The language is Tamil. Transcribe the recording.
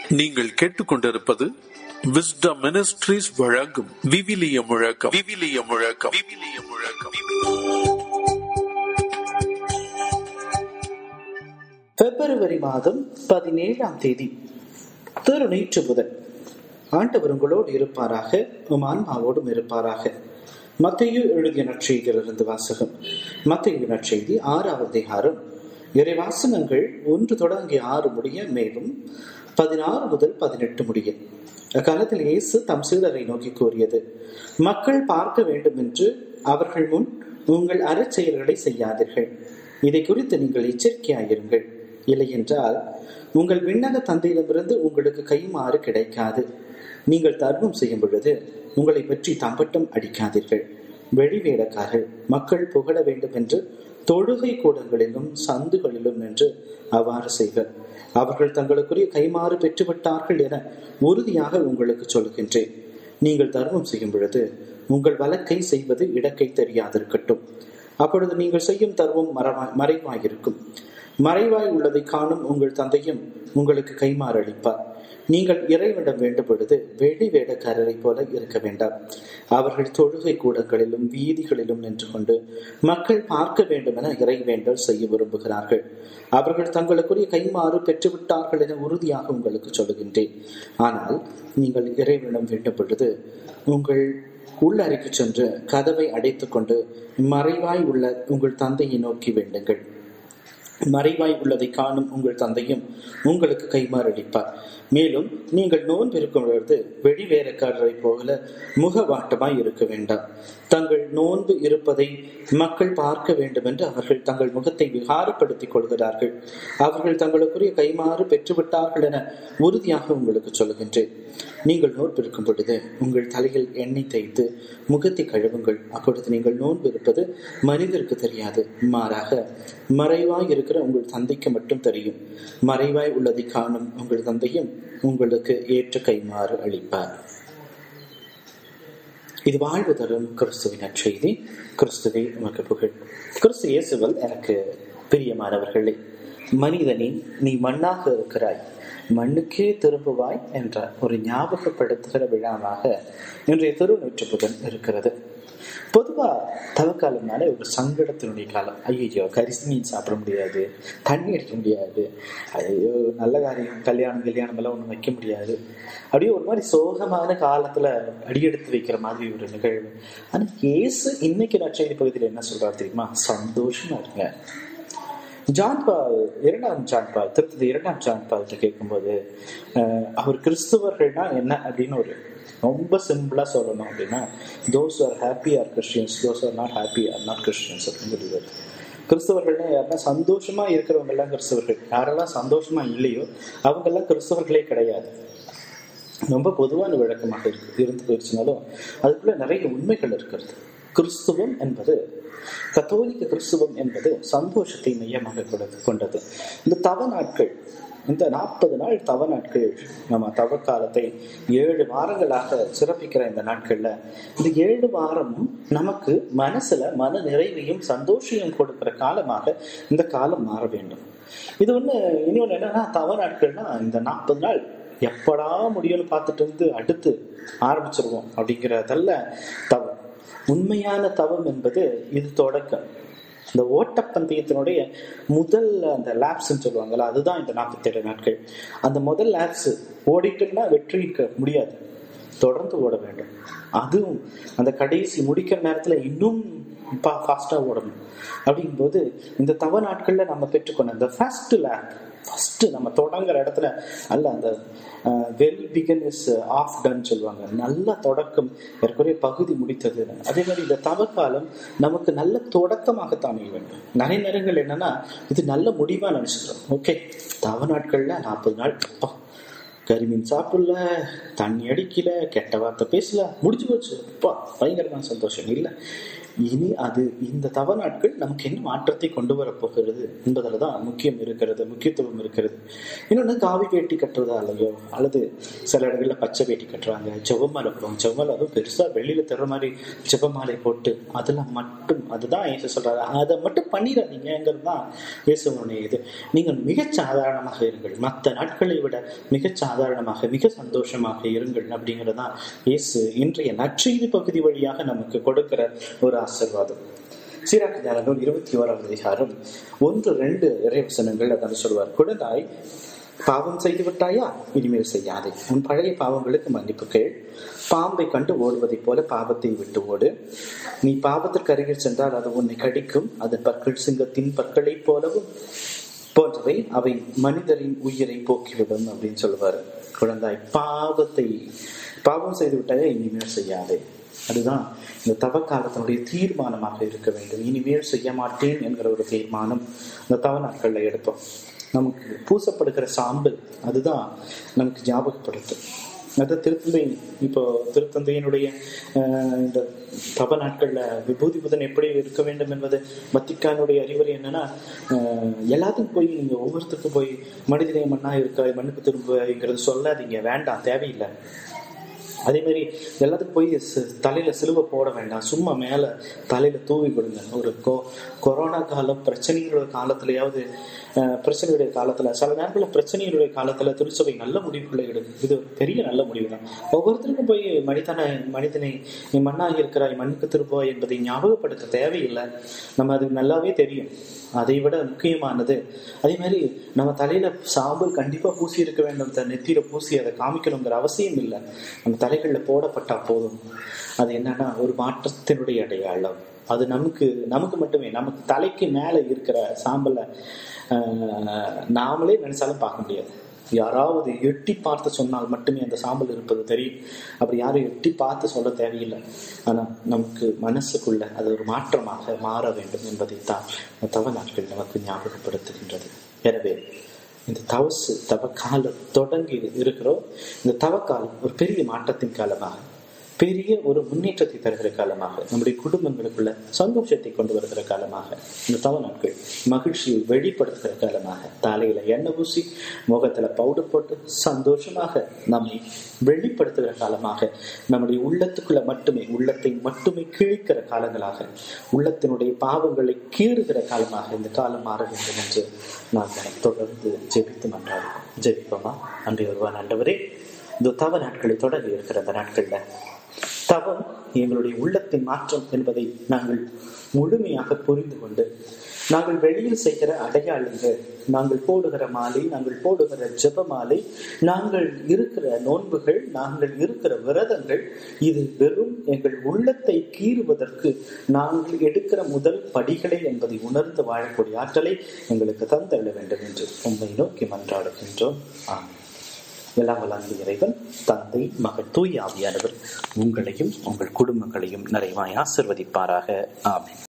நீங்கள் கேட்டுக்கொண்டிருப்பது விஸ்டம் மினிஸ்ட்ரீஸ் வழங்கும் விவிலிய முழக்கம் விவிலிய முழக்கம் விவிலிய முழக்கம் பிப்ரவரி மாதம் பதினேழாம் தேதி திருநீற்று புதன் ஆண்டவர் உங்களோடு இருப்பாராக உம் ஆன்மாவோடும் இருப்பாராக மத்தையு எழுதிய நற்செய்தியிலிருந்து வாசகம் மத்தையு நற்செய்தி ஆறாவது அதிகாரம் இறைவாசனங்கள் ஒன்று தொடங்கி ஆறு முடிய மேலும் பதினாறு முதல் பதினெட்டு முடிய அக்காலத்தில் இயேசு தம் சீடரை நோக்கி கூறியது மக்கள் பார்க்க வேண்டும் என்று அவர்கள் முன் உங்கள் அறச்செயல்களை செய்யாதீர்கள் இதை குறித்து நீங்கள் எச்சரிக்கையாயிருங்கள் இல்லை என்றால் உங்கள் விண்ணக தந்தையிடமிருந்து உங்களுக்கு கைமாறு கிடைக்காது நீங்கள் தர்மம் செய்யும் பொழுது உங்களை பற்றி தம்பட்டம் அடிக்காதீர்கள் வெளிவேடக்காரர்கள் மக்கள் புகழ வேண்டும் என்று தொழுகை கூடங்களிலும் சந்துகளிலும் நின்று அவ்வாறு செய்வர் அவர்கள் தங்களுக்குரிய கைமாறு பெற்றுவிட்டார்கள் என உறுதியாக உங்களுக்கு சொல்கின்றேன் நீங்கள் தர்மம் செய்யும் பொழுது உங்கள் வழக்கை செய்வது இடக்கை தெரியாதிருக்கட்டும் அப்பொழுது நீங்கள் செய்யும் தர்மம் மரவாய் மறைவாயிருக்கும் மறைவாய் உள்ளதை காணும் உங்கள் தந்தையும் உங்களுக்கு கைமாறு அளிப்பார் நீங்கள் இறைவனிடம் வேண்டும் பொழுது வெளி வேடக்காரரை போல இருக்க வேண்டாம் அவர்கள் தொழுகை கூடங்களிலும் வீதிகளிலும் நின்று கொண்டு மக்கள் பார்க்க வேண்டும் என இறை வேண்டல் செய்ய விரும்புகிறார்கள் அவர்கள் தங்களுக்குரிய கைமாறு பெற்றுவிட்டார்கள் என உறுதியாக உங்களுக்கு சொல்லுகின்றேன் ஆனால் நீங்கள் இறைவனிடம் வேண்டும் பொழுது உங்கள் உள்ளறைக்கு சென்று கதவை அடைத்துக் கொண்டு மறைவாய் உள்ள உங்கள் தந்தையை நோக்கி வேண்டுங்கள் மறைவாய் உள்ளதை காணும் உங்கள் தந்தையும் உங்களுக்கு கைமாறடிப்பார் மேலும் நீங்கள் நோன்பு இருக்கும் பொழுது வெளிவேறக்காரரை போல முகவாட்டமாய் இருக்க வேண்டாம் தங்கள் நோன்பு இருப்பதை மக்கள் பார்க்க வேண்டும் என்று அவர்கள் தங்கள் முகத்தை விகாரப்படுத்திக் கொள்கிறார்கள் அவர்கள் தங்களுக்குரிய கைமாறு பெற்றுவிட்டார்கள் என உறுதியாக உங்களுக்கு சொல்லுகின்றேன் நீங்கள் நோன்பு இருக்கும் பொழுது உங்கள் தலையில் எண்ணெய் தேய்த்து முகத்தை கழுவுங்கள் அப்பொழுது நீங்கள் நோன்பு இருப்பது மனிதருக்கு தெரியாது மாறாக மறைவாய் இருக்கிற உங்கள் தந்தைக்கு மட்டும் தெரியும் மறைவாய் உள்ளதை காணும் உங்கள் தந்தையும் உங்களுக்கு ஏற்ற கைமாறு அளிப்பார் இது வாழ்வு தரும் கிறிஸ்துவின் நற்செய்தி கிறிஸ்துவே உமக்கு புகழ் கிறிஸ்து இயேசுவல் எனக்கு பிரியமானவர்களே மனிதனே நீ மண்ணாக இருக்கிறாய் மண்ணுக்கே திரும்புவாய் என்ற ஒரு ஞாபகப்படுத்துகிற விழாவாக இன்றைய திருநூற்று புதன் இருக்கிறது பொதுவா தவக்காலம்னாலே ஒரு சங்கடத்தினுடைய காலம் ஐயோ கரிசி மீன் சாப்பிட முடியாது தண்ணி அடிக்க முடியாது ஐயோ நல்ல காரியம் கல்யாணம் கல்யாணம் எல்லாம் ஒன்றும் வைக்க முடியாது அப்படியே ஒரு மாதிரி சோகமான காலத்துல அடியெடுத்து வைக்கிற மாதிரி ஒரு நிகழ்வு ஆனா ஏசு இன்னைக்கு நற்செய்தி பகுதியில் என்ன சொல்றாரு தெரியுமா சந்தோஷமா இருங்க ஜான் பால் இரண்டாம் ஜான் பால் திருத்தது இரண்டாம் ஜான் பால்கிட்ட கேட்கும்போது அவர் கிறிஸ்துவர்கள்னா என்ன அப்படின்னு ஒரு ரொம்ப சிம்பிளா சொல்லணும் அப்படின்னா those are happy are Christians those are not happy are not Christians அப்படின்னு சொல்லுவார் கிறிஸ்தவர்கள்னா யாருன்னா சந்தோஷமா இருக்கிறவங்க எல்லாம் கிறிஸ்தவர்கள் யாரெல்லாம் சந்தோஷமா இல்லையோ அவங்க எல்லாம் கிறிஸ்தவர்களே கிடையாது ரொம்ப பொதுவான விளக்கமாக இருக்கு இருந்து போயிடுச்சுனாலும் அதுக்குள்ள நிறைய உண்மைகள் இருக்கிறது கிறிஸ்துவம் என்பது கத்தோலிக்க கிறிஸ்துவம் என்பது சந்தோஷத்தை மையமாக கொண்டது இந்த தவ நாட்கள் இந்த நாற்பது நாள் தவ நாட்கள் நம்ம தவ காலத்தை ஏழு வாரங்களாக சிறப்பிக்கிற இந்த நாட்கள்ல இந்த ஏழு வாரமும் நமக்கு மனசுல மன நிறைவையும் சந்தோஷையும் கொடுக்கிற காலமாக இந்த காலம் மாற வேண்டும் இது ஒண்ணு இன்னொன்னு என்னன்னா தவ நாட்கள்னா இந்த நாற்பது நாள் எப்படா முடியும்னு பார்த்துட்டு இருந்து அடுத்து ஆரம்பிச்சிருவோம் அப்படிங்கிறதல்ல தவம் உண்மையான தவம் என்பது இது தொடக்கம் இந்த ஓட்டப்பந்தயத்தினுடைய முதல் அந்த லேப்ஸ்ன்னு சொல்லுவாங்கல்ல அதுதான் இந்த நாற்பத்தேழு நாட்கள் அந்த முதல் லேப்ஸ் ஓடிட்டோம்னா வெற்றிக்க முடியாது தொடர்ந்து ஓட வேண்டும் அதுவும் அந்த கடைசி முடிக்கிற நேரத்துல இன்னும் ஃபாஸ்டா ஓடணும் அப்படிங்கும்போது இந்த தவ நாட்கள்ல நம்ம பெற்றுக்கொண்ட அந்த ஃபர்ஸ்ட் லேப் ஃபர்ஸ்ட் நம்ம தொடங்குற இடத்துல அல்ல அந்த well begun is half done சொல்லுவாங்க நல்ல தொடக்கம் ஏற்கனவே பகுதி முடித்தது அதே மாதிரி இந்த தவக்காலம் நமக்கு நல்ல தொடக்கமாகத்தான் அமைய வேண்டும் நிறைய நேரங்கள் என்னன்னா இது நல்ல முடிவா நினைச்சுக்கிறோம் ஓகே தவ நாட்கள்ல நாற்பது நாள் கரிமீன் சாப்பிடல தண்ணி அடிக்கல கெட்ட வார்த்தை பேசல முடிஞ்சு போச்சு அப்பா பயங்கரமான சந்தோஷம் இல்லை இனி அது இந்த தவ நாட்கள் நமக்கு என்ன மாற்றத்தை கொண்டு வரப்போகிறது என்பதில் தான் முக்கியம் இருக்கிறது முக்கியத்துவம் இருக்கிறது இன்னொன்று காவி வேட்டி கட்டுறதாலையோ அல்லது சில இடங்களில் பச்சை வேட்டி கட்டுறாங்க ஜெபமாலை போடுவாங்க ஜெபமாலை அதுவும் பெருசாக வெளியில் தர மாதிரி ஜெபமாலை போட்டு அதில் மட்டும் அதுதான் இயேசு சொல்றாரு அதை மட்டும் பண்ணிடாதீங்கிறது தான் இயேசுவனுடைய இது நீங்கள் மிகச் சாதாரணமாக இருங்கள் மற்ற நாட்களை விட மிகச் சாதாரணமாக மிக சந்தோஷமாக இருங்கள் அப்படிங்கிறதான் இயேசு இன்றைய நற்செய்தி பகுதி வழியாக நமக்கு கொடுக்கிற ஒரு ஆசீர்வாதம் சீராக்கு ஞான நூல் இருபத்தி ஓராவது அதிகாரம் ஒன்று ரெண்டு இறைவசனங்கள் அதான் சொல்வார் குழந்தாய் பாவம் செய்து விட்டாயா இனிமேல் செய்யாதே உன் பழைய பாவங்களுக்கு மன்னிப்பு கேள் பாம்பை கண்டு ஓடுவதைப் போல பாவத்தை விட்டு ஓடு நீ பாவத்திற்கு அருகில் சென்றால் அது உன்னை கடிக்கும் அதன் பற்கள் சிங்கத்தின் பற்களைப் போலவும் போன்றவை அவை மனிதரின் உயிரை போக்கிவிடும் அப்படின்னு சொல்லுவாரு குழந்தாய் பாவத்தை பாவம் செய்து விட்டாயா இனிமேல் செய்யாதே அதுதான் இந்த தவக்காலத்தினுடைய தீர்மானமாக இருக்க வேண்டும் இனிமேல் செய்ய மாட்டேன் என்கிற ஒரு தீர்மானம் இந்த தவ நாட்கள்ல எடுப்போம் நமக்கு பூசப்படுகிற சாம்பல் அதுதான் நமக்கு ஞாபகப்படுத்தும் அது திருத்தந்தை இப்போ திருத்தந்தையினுடைய ஆஹ், இந்த தப நாட்கள்ல விபூதி புதன் எப்படி இருக்க வேண்டும் என்பது வத்திக்கானுடைய அறிவுரை என்னன்னா ஆஹ், எல்லாத்துக்கும் போய் நீங்க ஒவ்வொருத்தருக்கும் போய் மனிதனை மண்ணா இருக்க மண்ணுக்கு திரும்புங்கிறது சொல்லாதீங்க வேண்டாம் தேவையில்லை அதே மாதிரி எல்லாத்துக்கும் போய் சி- தலையில சிலுவை போட வேண்டாம் சும்மா மேல தலையில தூவி கொடுங்க ஒரு கொ கொரோனா காலம் பிரச்சனைகளுடைய காலத்திலயாவது அஹ், பிரச்சனையுடைய காலத்துல சில நேரங்களில் பிரச்சனைகளுடைய காலத்துல திருச்சபை நல்ல முடிவுகளை எடுக்கும் இது ஒரு பெரிய நல்ல முடிவு தான் ஒவ்வொருத்தருக்கும் போய் மனிதனை மனிதனை நீ மண்ணாக இருக்கிறாய் மண்ணுக்கு திரும்புவாய் என்பதை ஞாபகப்படுத்த தேவையில்லை நம்ம அது நல்லாவே தெரியும் அதை விட முக்கியமானது அதே மாதிரி நம்ம தலையில சாம்பல் கண்டிப்பா பூசி இருக்க வேண்டும் த- நெத்தியில பூசி அதை காமிக்கணுங்கிற அவசியம் இல்லை நம்ம தலைகள்ல போடப்பட்டா போதும் அது என்னன்னா ஒரு மாற்றத்தினுடைய அடையாளம் அது நமக்கு நமக்கு மட்டுமே நமக்கு தலைக்கு மேல இருக்கிற சாம்பலை ஆஹ், நாமளே நினைச்சாலும் பார்க்க முடியாது யாராவது எட்டி பார்த்து சொன்னால் மட்டுமே அந்த சாம்பல் இருப்பது தெரியும் அப்படி யாரும் எட்டி பார்த்து சொல்ல தேவையில்லை ஆனா நமக்கு மனசுக்குள்ள அது ஒரு மாற்றமாக மாற வேண்டும் என்பதைத்தான் இந்த தவ நாட்கள் நமக்கு ஞாபகப்படுத்துகின்றது எனவே இந்த தவசு தவக்காலம் தொடங்கி இருக்கிறோம் இந்த தவக்காலம் ஒரு பெரிய மாற்றத்தின் காலமாக பெரிய ஒரு முன்னேற்றத்தை தருகிற காலமாக நம்முடைய குடும்பங்களுக்குள்ள சந்தோஷத்தை கொண்டு வருகிற காலமாக இந்த தவ நாட்கள் மகிழ்ச்சியை வெளிப்படுத்துகிற காலமாக தலையில எண்ணெய் பூசி முகத்துல பவுடர் போட்டு சந்தோஷமாக நம்மை வெளிப்படுத்துகிற காலமாக நம்முடைய உள்ளத்துக்குள்ள மட்டுமே உள்ளத்தை மட்டுமே கிழிக்கிற காலங்களாக உள்ளத்தினுடைய பாவங்களை கீறுகிற காலமாக இந்த காலம் மாற வேண்டும் என்று நாங்கள் தொடர்ந்து ஜெபித்து மன்றாடுவோம் ஜெபிப்போமா அன்றைய ஒருவன் ஆண்டவரே இந்த தவ நாட்களை தொடங்கி இருக்கிற அந்த நாட்கள்ல தவம் எங்களுடைய உள்ளத்தின் மாற்றம் என்பதை நாங்கள் முழுமையாக புரிந்து கொண்டு நாங்கள் வெளியில் செய்கிற அடையாளங்கள் நாங்கள் போடுகிற மாலை நாங்கள் போடுகிற ஜெப மாலை நாங்கள் இருக்கிற நோன்புகள் நாங்கள் இருக்கிற விரதங்கள் இது வெறும் எங்கள் உள்ளத்தை கீறுவதற்கு நாங்கள் எடுக்கிற முதல் படிகளே என்பதை உணர்ந்து வாழக்கூடிய ஆற்றலை எங்களுக்கு தந்தள்ள வேண்டும் என்று உண்மை நோக்கி மன்றாடுகின்றோம் ஆமென் எல்லாம் வல்லாண்மை இறைவன் தந்தை மகன் தூய் ஆவியானவர் உங்களையும் உங்கள் குடும்பங்களையும் நிறைவாய் ஆசிர்வதிப்பாராக ஆமென்